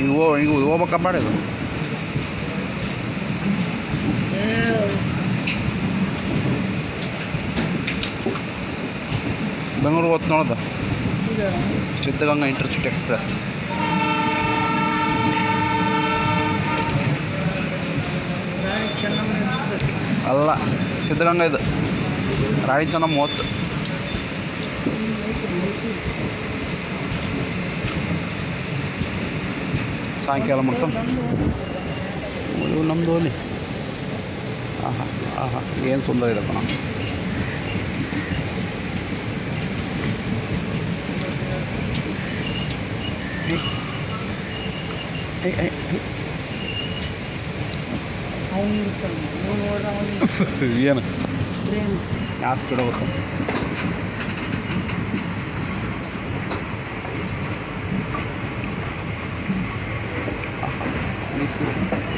ಈಗ ಹೋ ಈಗ ಹೋಗ್ಬೇಕ ಬೇಡ ಇದು ಬೆಂಗಳೂರು ಹೊತ್ತು ನೋಡೋದು ಸಿದ್ಧಗಂಗಾ ಇಂಟರ್ಸಿಟಿ ಎಕ್ಸ್ಪ್ರೆಸ್ ಅಲ್ಲ ಸಿದ್ಧಗಂಗಾ ಇದು ರಾಣಿ ಚೆನ್ನ ಮೂವತ್ತು ಸಾಯಂಕಾಲ ಮಟ್ಟ ಇವು ನಮ್ಮದು ಅಲ್ಲಿ ಆಹಾ ಆಹಾ ಏನು ಸುಂದರ ಇದೆ ಕಣ ಏ, ಏ, ಏ, ಏನು ಯಾವ ಸ್ಪೀಡ್ ಹೋಗುತ್ತೆ ಮೈಸೂರು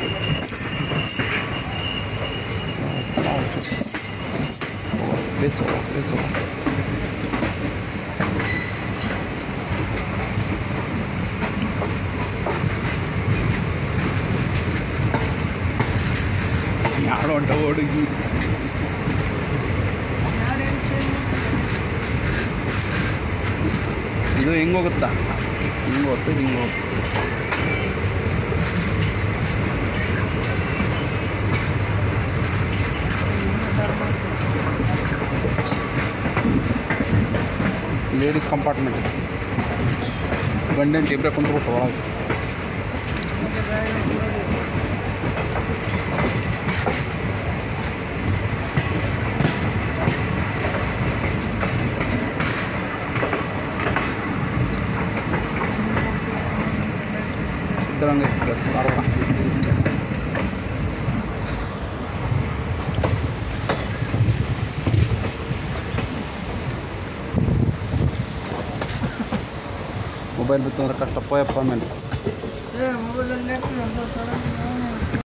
ಬೇಸು ಬೇಸು ಯಾರು ಹೊಂಟ ಹುಡುಗಿ ಇದು ಹೆಂಗೆ ಹೋಗುತ್ತಾ ಹಿಂಗೆ ಹೋಗುತ್ತೆ ಹಿಂಗೆ ಹೋಗುತ್ತೆ ಲೇಡೀಸ್ ಕಂಪಾರ್ಟ್ಮೆಂಟ್ ಗಂಡನ ಇಬ್ಬರೇ ಕುಂತ್ಬಿಟ್ಟು ಒಳಗೆ ಸಿದ್ಧಗಂಗಾ ಎಕ್ಸ್ಪ್ರೆಸ್ ಧಾರವಾಡ ಮೊಬೈಲ್ ಬಿತ್ತಂದ್ರೆ ಕಷ್ಟಪ್ಪ ಯಪ್ಪ ಆಮೇಲೆ ಮೊಬೈಲ್